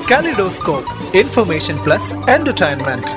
Kaleidoscope, information plus entertainment.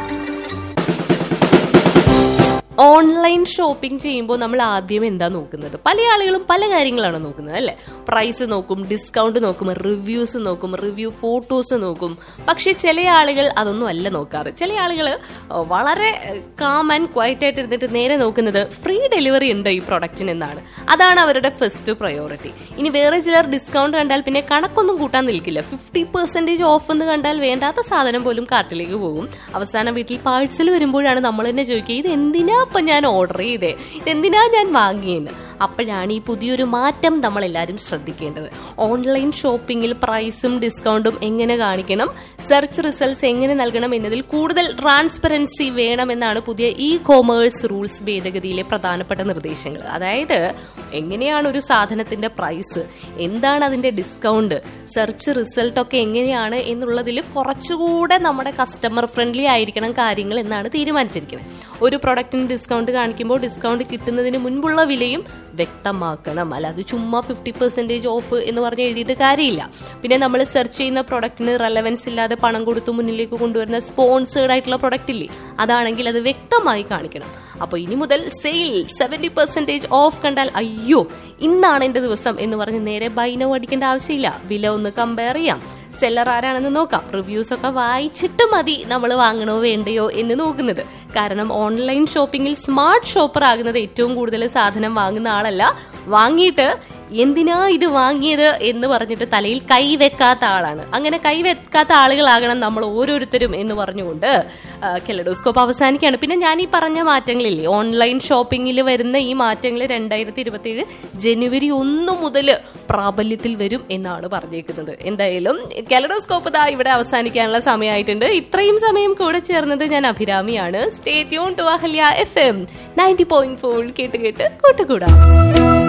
Online shopping ചെയ്യുമ്പോൾ നമ്മൾ ആദ്യം എന്താ നോക്കുന്നത് പല ആളുകളും പല കാര്യങ്ങളാണ് നോക്കുന്നത് അല്ലെ പ്രൈസ് നോക്കും ഡിസ്കൗണ്ട് നോക്കും റിവ്യൂസ് നോക്കും റിവ്യൂ ഫോട്ടോസ് നോക്കും പക്ഷെ ചില ആളുകൾ അതൊന്നും അല്ല നോക്കാറ് ചില ആളുകൾ വളരെ കാം ആൻഡ് ക്വയറ്റ് ആയിട്ട് ഇരുന്നിട്ട് നേരെ നോക്കുന്നത് ഫ്രീ ഡെലിവറി ഉണ്ട് ഈ പ്രൊഡക്റ്റിന് എന്നാണ് അതാണ് അവരുടെ ഫസ്റ്റ് പ്രയോറിറ്റി ഇനി വേറെ ചിലർ ഡിസ്കൗണ്ട് കണ്ടാൽ പിന്നെ കണക്കൊന്നും കൂട്ടാൻ നിൽക്കില്ല ഫിഫ്റ്റി പെർസെന്റേജ് ഓഫ് എന്ന് കണ്ടാൽ വേണ്ടാത്ത സാധനം പോലും കാർട്ടിലേക്ക് പോകും അവസാനം വീട്ടിൽ പാഴ്സൽ വരുമ്പോഴാണ് നമ്മൾ തന്നെ ചോദിക്കുക ഇത് എന്തിനാ ഇപ്പൊ ഞാൻ ഓർഡർ ചെയ്തേ ഇതെന്തിനാ ഞാൻ വാങ്ങിയെന്ന് അപ്പോഴാണ് ഈ പുതിയൊരു മാറ്റം നമ്മൾ എല്ലാവരും ശ്രദ്ധിക്കേണ്ടത് ഓൺലൈൻ ഷോപ്പിംഗിൽ പ്രൈസും ഡിസ്കൗണ്ടും എങ്ങനെ കാണിക്കണം സെർച്ച് റിസൾട്ട്സ് എങ്ങനെ നൽകണം എന്നതിൽ കൂടുതൽ ട്രാൻസ്പെറൻസി വേണമെന്നാണ് പുതിയ ഇ കോമേഴ്സ് റൂൾസ് ഭേദഗതിയിലെ പ്രധാനപ്പെട്ട നിർദ്ദേശങ്ങൾ അതായത് എങ്ങനെയാണ് ഒരു സാധനത്തിന്റെ പ്രൈസ് എന്താണ് അതിന്റെ ഡിസ്കൗണ്ട് സെർച്ച് റിസൾട്ട് ഒക്കെ എങ്ങനെയാണ് എന്നുള്ളതിൽ കുറച്ചുകൂടെ നമ്മുടെ കസ്റ്റമർ ഫ്രണ്ട്ലി ആയിരിക്കണം കാര്യങ്ങൾ എന്നാണ് തീരുമാനിച്ചിരിക്കുന്നത് ഒരു പ്രൊഡക്റ്റിന് ഡിസ്കൗണ്ട് കാണിക്കുമ്പോൾ ഡിസ്കൗണ്ട് കിട്ടുന്നതിന് മുൻപുള്ള വിലയും വ്യക്തമാക്കണം അല്ലാതെ ചുമ്മാ ഫിഫ്റ്റി പെർസെൻറ്റേജ് ഓഫ് എന്ന് പറഞ്ഞ് എഴുതിയിട്ട് കാര്യമില്ല പിന്നെ നമ്മൾ സെർച്ച് ചെയ്യുന്ന പ്രൊഡക്റ്റിന് റെലവൻസ് ഇല്ലാതെ പണം കൊടുത്ത് മുന്നിലേക്ക് കൊണ്ടുവരുന്ന സ്പോൺസേഡ് ആയിട്ടുള്ള പ്രൊഡക്റ്റ് ഇല്ലേ അതാണെങ്കിൽ അത് വ്യക്തമായി കാണിക്കണം അപ്പോൾ ഇനി മുതൽ സെയിൽ സെവൻറ്റി പെർസെൻറ്റേജ് ഓഫ് കണ്ടാൽ അയ്യോ ഇന്നാണ് എൻ്റെ ദിവസം എന്ന് പറഞ്ഞ് നേരെ ബൈനോ അടിക്കേണ്ട ആവശ്യമില്ല വില ഒന്ന് കമ്പയർ ചെയ്യാം സെല്ലർ ആരാണെന്ന് നോക്കാം റിവ്യൂസ് ഒക്കെ വായിച്ചിട്ട് മതി നമ്മൾ വാങ്ങണോ വേണ്ടയോ എന്ന് നോക്കുന്നത് കാരണം ഓൺലൈൻ ഷോപ്പിംഗിൽ സ്മാർട്ട് ഷോപ്പർ ആകുന്നത് ഏറ്റവും കൂടുതൽ സാധനം വാങ്ങുന്ന ആളല്ല വാങ്ങിയിട്ട് എന്തിനാ ഇത് വാങ്ങിയത് എന്ന് പറഞ്ഞിട്ട് തലയിൽ കൈവെക്കാത്ത ആളാണ് അങ്ങനെ കൈവെക്കാത്ത ആളുകളാകണം നമ്മൾ ഓരോരുത്തരും എന്ന് പറഞ്ഞുകൊണ്ട് കെലഡോസ്കോപ്പ് അവസാനിക്കുകയാണ് പിന്നെ ഞാൻ ഈ പറഞ്ഞ മാറ്റങ്ങളില്ലേ ഓൺലൈൻ ഷോപ്പിംഗിൽ വരുന്ന ഈ മാറ്റങ്ങൾ രണ്ടായിരത്തി ഇരുപത്തിയേഴ് ജനുവരി ഒന്ന് മുതൽ പ്രാബല്യത്തിൽ വരും എന്നാണ് പറഞ്ഞേക്കുന്നത് എന്തായാലും കെലഡോസ്കോപ്പ് ദാ ഇവിടെ അവസാനിക്കാനുള്ള സമയമായിട്ടുണ്ട് ഇത്രയും സമയം കൂടെ ചേർന്നത് ഞാൻ അഭിരാമിയാണ് stay tune to Ahalya FM ninety point four ഫോർ കേട്ട് കേട്ട് കൂട്ടുകൂടാം